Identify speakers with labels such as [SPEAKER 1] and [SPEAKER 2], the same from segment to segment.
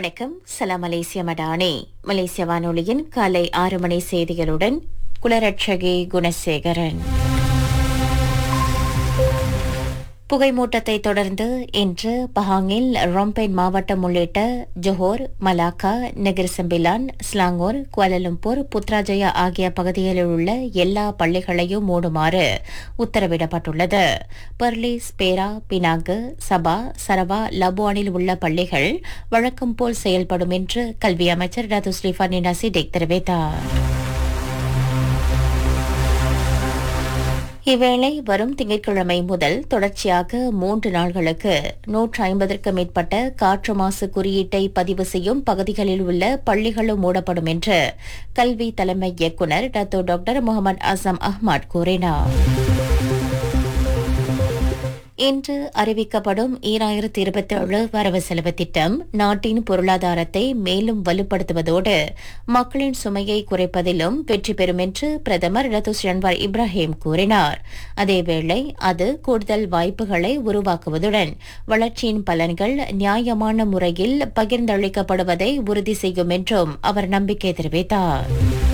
[SPEAKER 1] வணக்கம் சலாம் மலேசிய மடானே மலேசிய வானொலியின் காலை ஆறு மணி செய்திகளுடன் குலரட்சகி குணசேகரன் புகைமூட்டத்தை தொடர்ந்து இன்று பஹாங்கில் ரொம்பென் மாவட்டம் உள்ளிட்ட Johor Malacca Negeri Sembilan Selangor Kuala Lumpur Putrajaya ஆகிய பகுதிகளில் உள்ள எல்லா பள்ளிகளையும் மூடுமாறு உத்தரவிடப்பட்டுள்ளது பெர்லிஸ் பேரா பினாங்கு சபா சரவா லபுவானில் உள்ள பள்ளிகள் வழக்கம் போல் செயல்படும் என்று கல்வி அமைச்சர் டாத்து ஸ்ரீஃபானி நசிடேக் தெரிவித்தார் இவ்வேளை வரும் திங்கட்கிழமை முதல் தொடர்ச்சியாக மூன்று நாள்களுக்கு நூற்று ஐம்பதற்கும் மேற்பட்ட காற்று மாசு குறியீட்டை பதிவு செய்யும் பகுதிகளில் உள்ள பள்ளிகளும் மூடப்படும் என்று கல்வி தலைமை இயக்குநர் Dato doctor Mohamed Azam Ahmad கூறினார் இன்று அறிவிக்கப்படும் ஈராயிரத்தி இருபத்தி ஏழு வரவு செலவு திட்டம் நாட்டின் பொருளாதாரத்தை மேலும் வலுப்படுத்துவதோடு மக்களின் சுமையை குறைப்பதிலும் வெற்றி பெறும் என்று பிரதமர் ரத்துஸ் அன்வார் இப்ராஹிம் கூறினார் அதேவேளை அது கூடுதல் வாய்ப்புகளை உருவாக்குவதுடன் வளர்ச்சியின் பலன்கள் நியாயமான முறையில் பகிர்ந்தளிக்கப்படுவதை உறுதி செய்யும் என்றும் அவர் நம்பிக்கை தெரிவித்தார்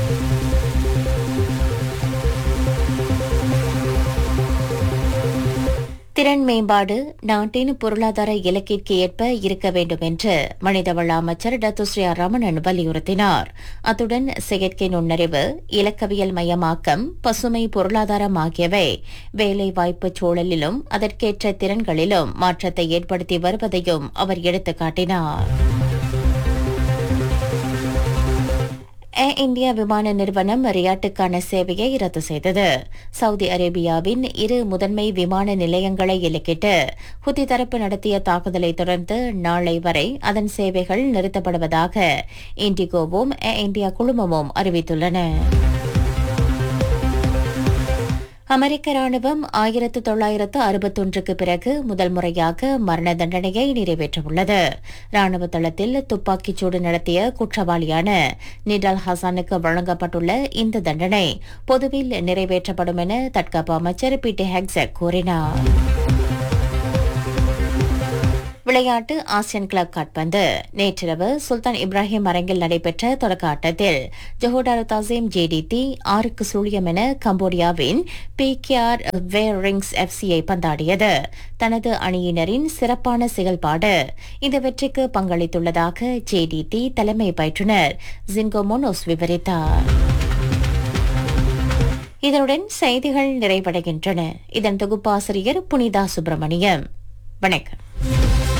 [SPEAKER 1] திறன் மேம்பாடு நாட்டின் பொருளாதார இலக்கிற்கு ஏற்ப இருக்க வேண்டும் என்று மனிதவள அமைச்சர் டத்துஸ்ரீ ரமணன் வலியுறுத்தினார் அத்துடன் செயற்கை நுண்ணறிவு இலக்கவியல் மயமாக்கம் பசுமை பொருளாதாரம் ஆகியவை வேலைவாய்ப்பு சூழலிலும் அதற்கேற்ற திறன்களிலும் மாற்றத்தை ஏற்படுத்தி வருவதையும் அவர் எடுத்துக்காட்டினார் ஏர் இந்தியா விமான நிறுவனம் ரியாட்டுக்கான சேவையை ரத்து செய்தது சவுதி அரேபியாவின் இரு முதன்மை விமான நிலையங்களை இலக்கிட்டு ஹுதி தரப்பு நடத்திய தாக்குதலை தொடர்ந்து நாளை வரை அதன் சேவைகள் நிறுத்தப்படுவதாக இண்டிகோவும் ஏர் இந்தியா குழுமமும் அறிவித்துள்ளன அமெரிக்க ராணுவம் ஆயிரத்து தொள்ளாயிரத்து அறுபத்தொன்றுக்கு பிறகு முதல் முறையாக மரண தண்டனையை நிறைவேற்றவுள்ளது ராணுவ தளத்தில் துப்பாக்கிச்சூடு நடத்திய குற்றவாளியான நிடால் ஹசானுக்கு வழங்கப்பட்டுள்ள இந்த தண்டனை பொதுவில் நிறைவேற்றப்படும் என தற்காப்பு அமைச்சர் பி டி ஹெக்ஸக் கூறினார் விளையாட்டு ஆசியன் கிளப் காட்பந்து நேற்றிரவு சுல்தான் இப்ராஹிம் அரங்கில் நடைபெற்ற தொடக்க ஆட்டத்தில் ஜொஹோடாரு தாசீம் ஜேடிடி ஆறுக்கு சுழியம் என கம்போடியாவின் பி கே ஆர் வேரிங்ஸ் எஃப்சியை பந்தாடியது தனது அணியினரின் சிறப்பான செயல்பாடு இந்த வெற்றிக்கு பங்களித்துள்ளதாக ஜேடிடி தலைமை பயிற்றுநர் ஜின்கோமோனோஸ் விவரித்தார் இதனுடன் செய்திகள் நிறைவடைகின்றன இதன் தொகுப்பாசிரியர் புனிதா சுப்பிரமணியம் வணக்கம்